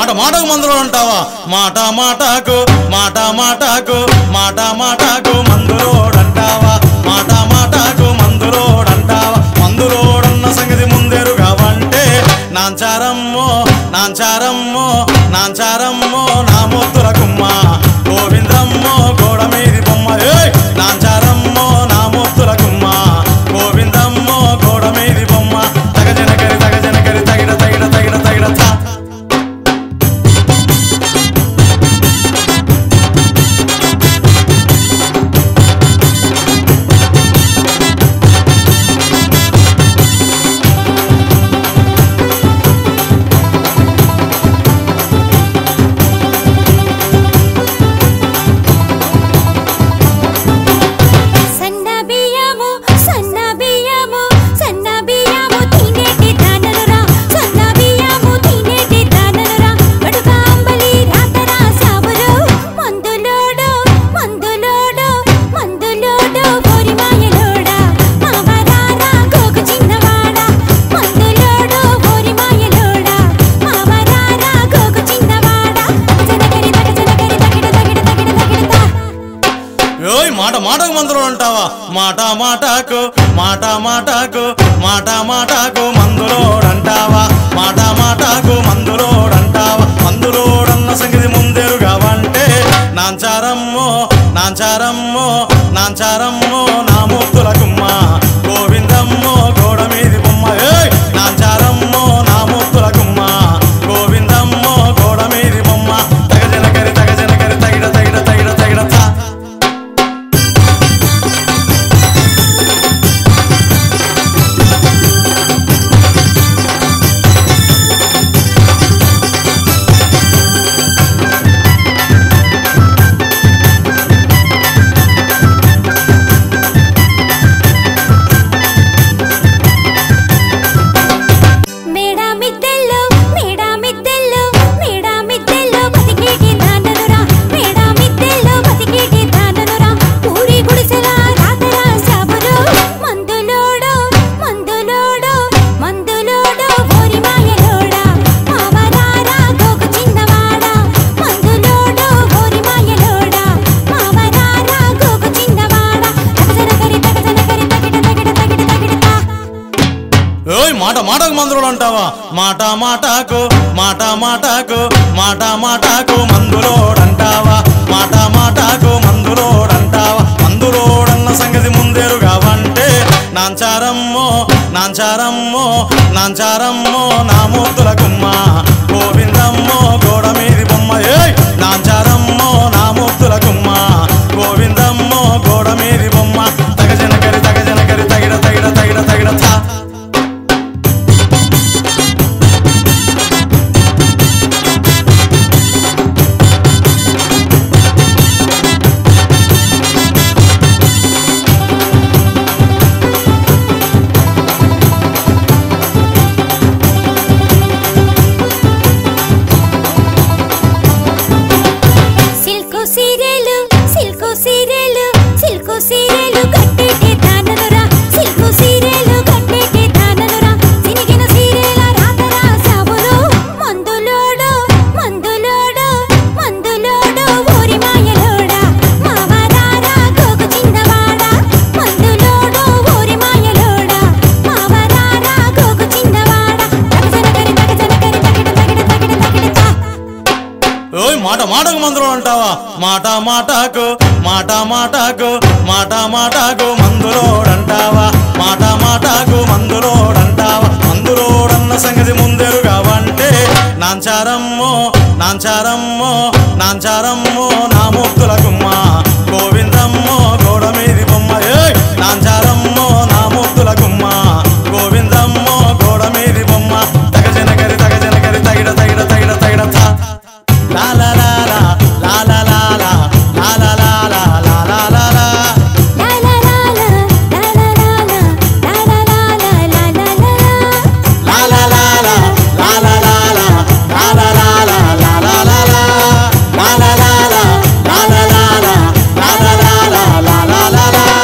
మాట మాటకు మందులో అంటావా మాట మాటకు మాట మాటకు మాట మాటకు మందులోడంటావా మాట మాటకు మందులోడంటావా మందులోడన్న సంగతి ముందెరుగావంటే నాంచారమ్మో నాంచారమ్మో నాంచారమ్మో నా ముద్దుల కుమ్మ గోవిందమ్మో గోడ మీది బొమ్మ ఏయ్! నాంచారమ్మో నా ముద్దుల కుమ్మ గోవిందమ్మో గోడ మీది బొమ్మ తగజనకరి తగజనకరి తగిడ తగిడ తగిడ తగిడ తా సన్న బియ్యము సన్న బియ్యము సన్న బియ్యము తినేటి దానలురా సన్న బియ్యము తినేటి దానలురా కడుక అంబలి రాతరా సాబులు మందులోడు మందులోడు మందులోడు ఓరి మాయలోడా మావరారా గోగు చిన్నవాడా మందులోడు ఓరి మాయలోడా మావరారా గోగు చిన్నవాడా జనకరి తగ జనకరి తగిడ తగిడ తగిడ తగిడతా ఓయ్ మాట మాటకు మందులో అంటావా మాట మాటకు మాట మాటకు మాట మాటకు మందులోడంటావా మాట మాటకు మందులోడంటావా మందులోడన్న సంగతి ముందెరుగావంటే నాంచారమ్మో నాంచారమ్మో నాంచారమ్మో నా ముద్దుల కుమ్మ గోవిందమ్మో గోడ మీది బొమ్మ ఏయ్ నాంచారమ్మో నా ముద్దుల కుమ్మ గోవిందమ్మో గోడ మీది బొమ్మ తగజనకరి తగజనకరి తగిడ తగిడ తగిడ తగిడ తా మేడా మిద్దెల్లో మేడా మిద్దెల్లో మేడా మిద్దెల్లో బతికేటి దాననురా మేడా మిద్దెల్లో బతికేటి దాననురా ఊరి గుడిసెల రాతరా సాబురు మందులోడు మందులోడు మందులోడు ఓరి మాయలోడా మావరారా గోగు చిన్నవాడా మందులోడు ఓరి మాయలోడా మావరారా గోగు చిన్నవాడా తగజనకరి తగజనకరి తగిడ తగిడ తగిడ తగిడతా ఓయ్ మాట మాటకు మందులు అంటావా మాట మాటకు మాట మాటకు మాట మాటకు మందులోడంటావా మాట మాటకు మందులోడంటావా మందులోడన్న సంగతి ముందెరుగావంటే నాంచారమ్మో నాంచారమ్మో నాంచారమ్మో నా ముద్దుల కుమ్మ గోవిందమ్మో గోడ మీది బొమ్మ ఏయ్ నాంచారమ్మో నా ముద్దుల కుమ్మ గోవిందమ్మో గోడ మీది బొమ్మ తగజనకరి తగజనకరి తగిడ తగిడ తగిడ తగిడ తా సిల్కు సీరియలు సిల్కు సీరియలు సిల్కు సీరియలు కట్టేటి దాననురా సిల్కు సీరియలు కట్టేటి దాననురా సినిగిన సీరియల రాతరా సాబులు మందులోడు మందులోడు మందులోడు ఊరి మాయలోడా మావరారా గోగు చిన్నవాడా మందులోడు ఊరి మాయలోడా మావరారా గోగు చిన్నవాడా తగజనకరి తగజనకరి తగిడ తగిడ తగిడ తగిడతా ఓయ్ మాట మాటకు మందులు అంటావా మాట మాటకు మాట మాటకు మాట మాటకు మందులోడంటావా మాట మాటకు మందులోడంటావా మందులోడన్న సంగతి ముందెరుగావంటే నాంచారమ్మో నాంచారమ్మో నాంచారమ్మో నా ముద్దుల కుమ్మ గోవిందమ్మో గోడ మీది బొమ్మ ఏయ్ నాంచారమ్మో నా ముద్దుల కుమ్మ గోవిందమ్మో గోడ మీది బొమ్మ తగజనకరి తగజనకరి తగిడ తగిడ తగిడ తగిడ తా La la la la la la la la la la la la la la la la La la la la, la la la la, la la la la, la la la la. La la la la la la la la la la la la la la la la la La la la la la la la la la la la la la la la la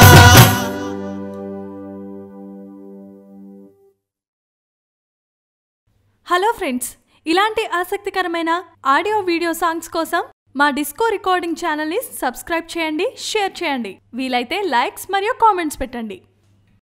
hello friends ఇలాంటి ఆసక్తికరమైన audio video songs కోసం మా Disco Recording ఛానల్ని subscribe చేయండి share చేయండి వీలైతే likes మరియు comments పెట్టండి